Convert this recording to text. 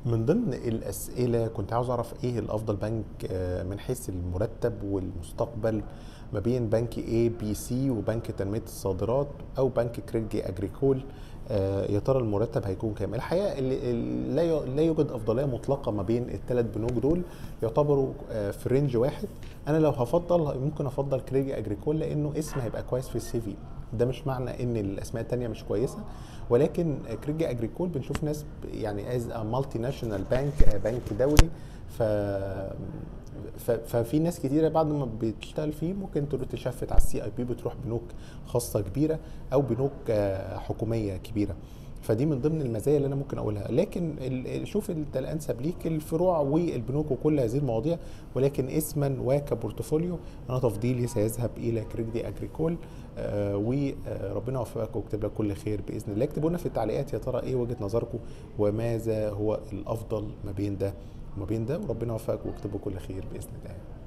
من ضمن الأسئلة كنت عاوز أعرف إيه الأفضل بنك آه، من حيث المرتب والمستقبل ما بين بنك A B C وبنك تنمية الصادرات أو بنك كريدي أجريكول آه، يا ترى المرتب هيكون كام؟ الحقيقة اللي- اللي لا ي- لا يوجد أفضلية مطلقة ما بين الثلاث بنوك دول يعتبروا آه، في رينج واحد أنا لو هفضل ممكن أفضل كريدي أجريكول لأنه اسم هيبقى كويس في السي في ده مش معنى ان الاسماء التانية مش كويسه ولكن كريدي اجريكول بنشوف ناس يعني از مالتي ناشونال بانك بنك دولي ف ف- ففي ناس كتيره بعد ما بتشتغل فيه ممكن تروح تشفت على السي اي بي بتروح بنوك خاصه كبيره او بنوك آه، حكوميه كبيره فدي من ضمن المزايا اللي انا ممكن اقولها لكن ال- ال- شوف انت الانسب ليك الفروع والبنوك وكل هذه المواضيع ولكن اسما وكبورتفوليو انا تفضيلي سيذهب الى كريدي اجريكول آه وربنا يوفقك ويكتب لك كل خير باذن الله اكتبوا لنا في التعليقات يا ترى ايه وجهه نظركم وماذا هو الافضل ما بين ده وما بين ده وربنا يوفقك ويكتبوا كل خير باذن الله